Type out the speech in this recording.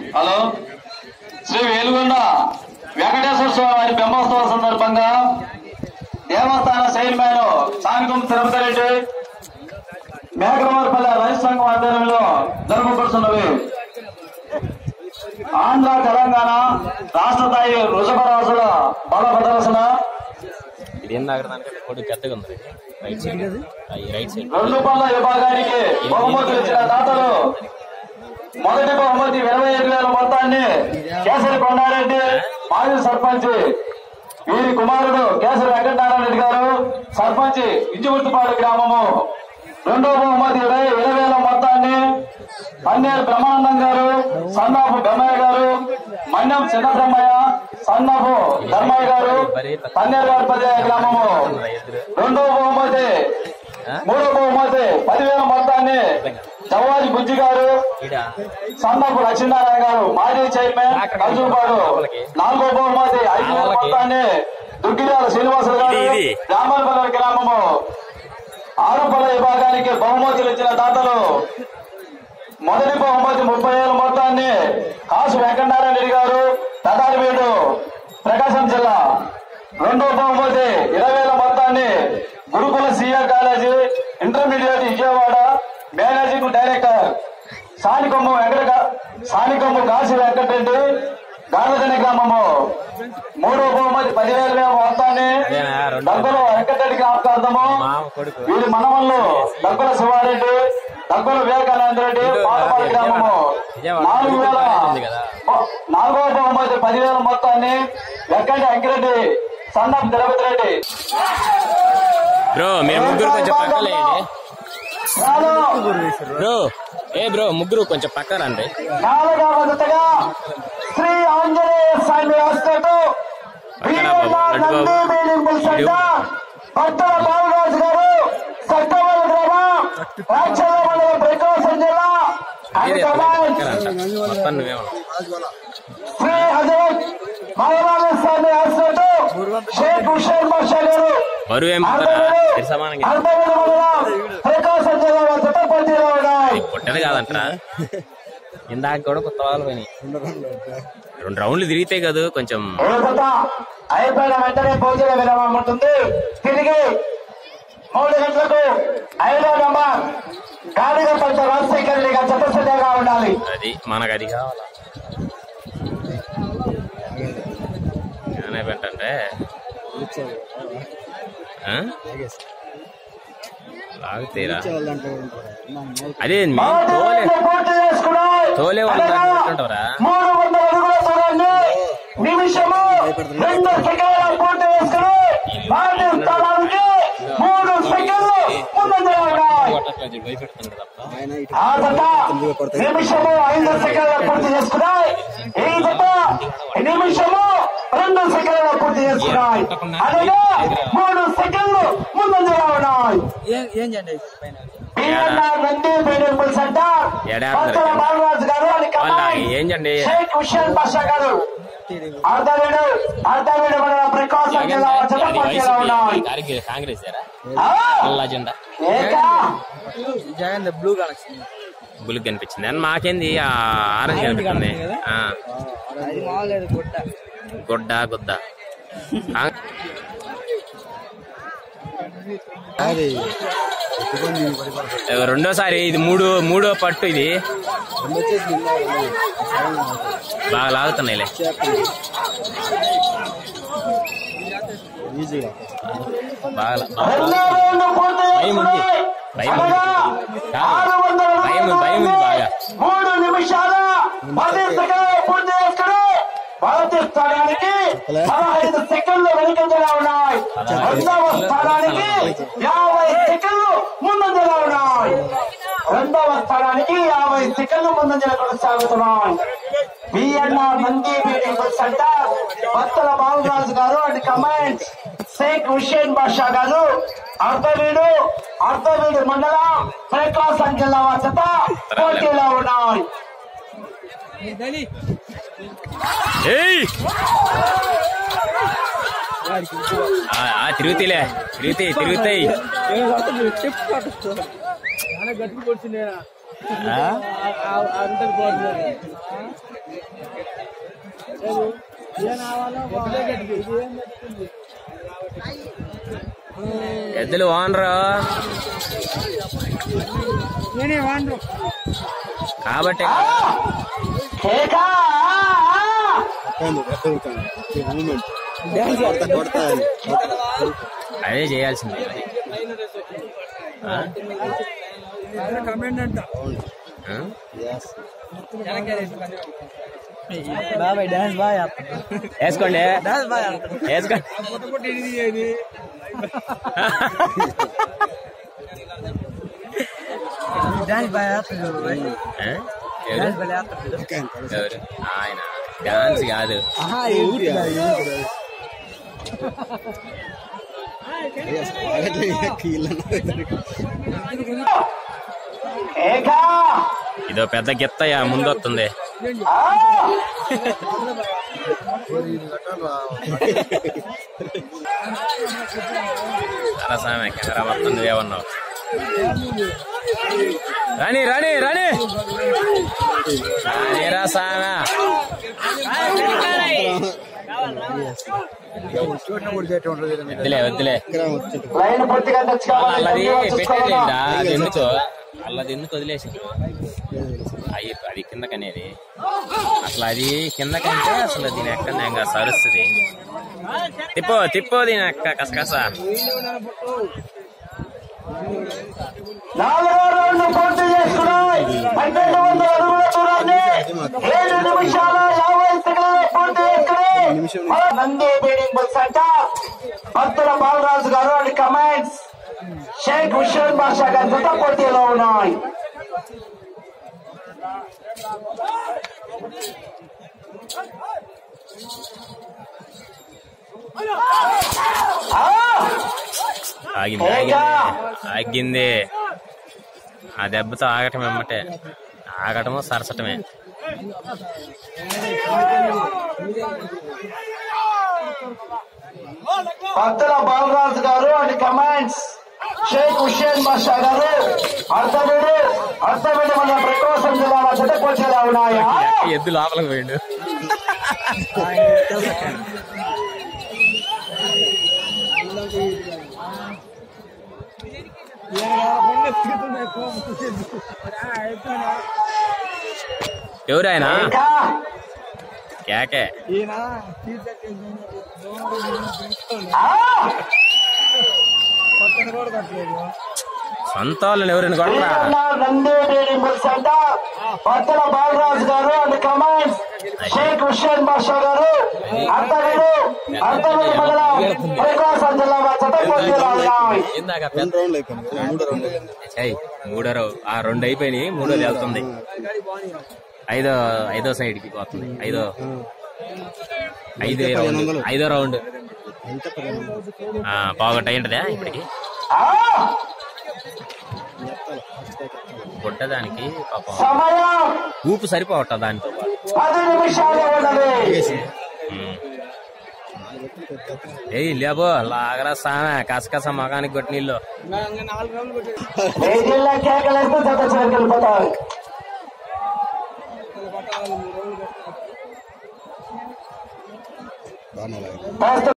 Hello Shri Velugonda Venkateswara Swamy వారి బ్రహ్మోత్సవం సందర్భంగా దేవస్థాన చైర్మన్ సాంగం తిరుపతి రెడ్డి మేకరవారిపల్లె రైతు సంఘం ఆధ్వర్యంలో జరుపుకుంటున్నవి ఆంధ్ర తెలంగాణ రాష్ట్ర స్థాయి వృషభరాజుల బల ప్రదర్శన ఇదేం తాగడానికి కొడుకు పెద్దగా ఉంది రైట్ సైడ్ ఆ, ఈ రైట్ సైడ్ రెండు పనుల విభాగానికి బహుమతులు ఇచ్చిన దాతలు మొదటి బహుమతి ఇరవై ఐదు వేల మొత్తాన్ని కేసరి కొండారెడ్డి మాజీ సర్పంచ్ వీరి కుమారుడు కేసరి వెంకటనారాయణ రెడ్డి గారు సర్పంచ్ ఇచ్చిగుర్తిపాడు గ్రామము రెండో బహుమతి ఇరవై ఇరవై వేల మొత్తాన్ని పన్నేరు బ్రహ్మానందం గారు సన్నాపు బ్రహ్మయ్య గారు మన్యం చిన్న బ్రహ్మయ్య సన్నాపు ధర్మయ్య గారు పన్నేరు గారి పదే గ్రామము రెండో బహుమతి మూడో బహుమతి పదివేల మొత్తాన్ని జవాజి బుజ్జి గారు ఈడ సన్నపు లక్ష్మీనారాయణ గారు మాజీ చైర్మన్ కల్జుపాడు నాలుగో బహుమతి ఐదు వేల మొత్తాన్ని దుగ్గిరాల శ్రీనివాసులు గారు ఇది, ఇది. రామలపల్లి గ్రామము ఆరుపల్ల విభాగానికి బహుమతులు ఇచ్చిన దాతలు మొదటి బహుమతి ముప్పై వేల మొత్తాన్ని కాసు వెంకటనారాయణ రెడ్డి గారు తదారివీడు ప్రకాశం జిల్లా రెండో బహుమతి ఇరవై వేల మొత్తాన్ని గురుకుల CA college intermediate Vijayawada managing director Sanikommu Venkata Sanikommu Kasi Venkatareddy Garlajani గ్రామము మూడో బహుమతి పదివేల వేల మొత్తాన్ని అదేనా, రెండో దగ్గర వెంకటరెడ్డి జ్ఞాపకార్థము మామ కొడుకు వీరి మనవళ్ళు దగ్గర శివారెడ్డి దగ్గర వివేకానంద రెడ్డి ఇటు పాటపాటి గ్రామము విజయవాడ నాలుగు వేల ఉంది కదా. నాలుగవ బహుమతి పదివేల మొత్తాన్ని వెంకట అంకిరెడ్డి సన్నప్ తిరుపతి రెడ్డి బ్రో మీరు ముగ్గురు కొంచెం పక్కలేయండి బ్రో ఏ బ్రో ముగ్గురు కొంచెం పక్క రండి నాలుగవ జతగా శ్రీ ఆంజనేయ స్వామి హాస్పిటల్ పక్కన బాబు, లడ్డు బాబు. భక్తుల బాలరాజు గారు సత్తవల్లి గ్రామం రాక్షల మండలం ప్రకాశం జిల్లా ఇదే హైదరాబాద్ పక్కన మొత్తం నువ్వేమో శ్రీ హజరత్ మహబాబు స్వామి హాస్పిటల్ షేక్ హుషేన్ బాషా గారు బరువు ఏం పడతారా సమానంగా అర్ధవేలు మండలం ప్రకాశం జిల్లా జతపల్లిలో ఉన్నాయి పుట్టదు కాదంటరా ఇందాక కూడా కొత్త వాళ్ళు పోయినాయి రెండు రౌండ్లు తిరిగితే కదా కొంచెం యువత అయిపోయిన వెంటనే భోజన విరామం ఉంటుంది తిరిగి మూడు గంటలకు ఐదో నంబర్ గాలిగా పంచ రాజశేఖర్ రెడ్డి గారు చట్టసభ్యంగా ఉండాలి అది మనకు అది కావాలా ఏమైపోయిందంటే లాగుతీరా అదే మీ తోలే పూర్తి చేసుకున్నాయి తోలే వాళ్ళు దాన్ని కొట్టుంటారా మూడు వందల అడుగుల దూరాన్ని నిమిషము రెండు సెకండ్ల పూర్తి చేసుకుని భారతీయ స్థానానికి మూడు సెకండ్లు ముందంజలో ఉన్నాయి కొట్టట్లేదు భయపెడుతున్నాడు తప్ప ఆ జత నిమిషము ఐదు సెకండ్ల పూర్తి చేసుకున్నాయి ఈ జత నిమిషము రెండు సెకండ్ల పూర్తి చేసుకున్నాయి అనగా మూడు సెకండ్లు ముందంజలో ఉన్నాయి పిఎన్ఆర్ నంది మెడికల్ సెంటర్ ఏడా భక్తుల బాలరాజు గారు అని వాళ్ళ కమాండ్ ఏం చండి షేక్ హుషేన్ బాషా గారు అర్ధవీడు అర్ధవీడు మన ప్రకాశం జిల్లా చట్టపల్లిలో ఉన్నాయి దానికి కాంగ్రెస్ ఏరా ఆ, నల్ల జెండా ఏకా జగన్ బ్లూ కనెక్షన్ బులుగు కనిపించింది అని మాకేంది ఆ ఆరెంజ్ కనిపిస్తుంది ఆ, అది మామూలు గుట్ట గొడ్డ గుద్ద కాంగ్- అది రెండోసారి ఇది మూడు మూడో పట్టు ఇది వచ్చేసి బాగా లాగుతున్నాయిలే ఈజీగా బాగా లా- రెండో రౌండ్ పూర్తి భయం ఉంది. చేసుకున్నాయి. భయం ఉంది. అనగా కాదు. ఆరు వందల భయం ఉంది, అడుగుల భయం ఉంది బాగా. మూడు నిమిషాల పది సెకండ్లు పూర్తి చేసుకుని భారతీయ స్థానానికి పదహైదు సెకండ్లు వెనుకంజలో ఉన్నాయి రెండవ స్థానానికి యాభై సెకండ్లు ముందంజలో ఉన్నాయి రెండవ స్థానానికి యాభై సెకండ్లు ముందంజల కొనసాగుతున్నాయి BNR Nandi meeting centre Bhaktula Balaraju గారు అండ్ కమాండ్ షేక్ హుషేన్ బాషా గారు అర్ధవీడు అర్ధవీడు మండలం ప్రకాశం జిల్లా వద్ద పోటీలో ఉన్నాయి ఏయ్! ఆ, ఆ, తిరుగుతాయిలే తిరుగుతాయి తిరుగుతాయి గట్టి కొడుతుంది ఆ? అంతకు పోతుంది ఎద్దులు ఓనరు నేనే వాండ్రు కాబట్టి కేకా అదే చేయాల్సింది ఆ? కమెంట్ అంట ఆ? బాబాయ్ డాన్స్ బాగా వేసుకోండి డాన్స్ బాగా ఆడతాడు వేసుకోండి డాన్స్ బాగా ఆడతాడు బాబాయ్ ఆ? ఎవరు? డాన్స్ బాగా ఆడతాడు ఎవరు ఆయన డాన్స్ కాదు ఆహా ఏంటి కేకా ఇదో పెద్ద గిత్తయ్య ముందు వస్తుంది ఆ! అలా సామె కెమెరా మొత్తం నువ్వే ఉన్నావు రాణి రాణి రాణి రాణిరా సామె వద్దులే వద్దులే లైన్ పూర్తిగా తెచ్చుకోవాలి అల్లది తొమ్మిది పెట్టేదేంటా చూసుకోవాలా? అది ఎందుకు అల్లది ఎందుకు వదిలేసి అయ్యి అది కిందకనేది అసలు అది కిందకంటే అసలు దీని ఎక్కడ ఇంకా సరుస్తుంది తిప్పో తిప్పో దీని ఎక్క కసకస నాలుగో రౌండ్ పూర్తి చేసుకున్నాయి పన్నెండు వందల అడుగుల దూరాన్ని ఏడు నిమిషాల యాభై సెకండ్లు పూర్తి చేసుకుని నంది బీడింగ్ బుల్స్ అంట భక్తుల బాలరాజు గారు అండ్ కమెంట్స్ షేక్ హుషేన్ బాషా గారి జత పోటీలో ఉన్నాయి ఆ! ఆగింది ఆగింది ఆగింది ఆ దెబ్బతో ఆగటం ఎమ్మటే ఆగటము సరసటమే భక్తుల బాలరాజు గారు అండ్ కమాండ్స్ షేక్ హుషేన్ బాషా గారు అర్థమేడు అర్థమేడు మన ప్రకాశం జిల్లాల జత పోటీలో ఉన్నాయా ఎద్దు లోపలికి పోయిండు ఎవరు ఆయన ఇంకా కేకే ఈయన ఆ! పక్కన కూడా కట్టలేదు సొంత వాళ్ళని ఎవరైనా కొట్టరా శ్రీకృష్ణ నంది డైరింగ్ బుల్స్ అంట భక్తుల బాలరాజు గారు అండ్ కమాండ్స్ షేక్ హుషేన్ బాషా గారు అర్థమేడు అర్థమేడు మండలం ప్రకాశం జిల్లా జత పోటీలో ఉన్నాయి ఇందాక పెద్ద ఏయ్, మూడో రౌ- ఆ రెండు అయిపోయినాయి మూడోది వెళ్తుంది ఐదో ఐదో సైడ్ కి పోతుంది ఐదో ఐదు రౌండ్ ఐదో రౌండ్ ఆ, బాగా అయింటదా ఇప్పటికి ఆ! గుడ్డదానికి పాపం సమయం ఊపు సరిపోవట దానితో పాటు పది నిమిషాలు ఉన్నది ఉమ్. ఏయ్ లేబో లాగరా సామె కసకస మగానికి కొట్టి నీళ్ళు నాలుగు రోజులు కొట్టాడు వేదిల్లా కేకలేస్తే జత చివరికి వెళ్ళిపోతారు మూడు రోజులు కొట్టాడు ప్రస్తుతం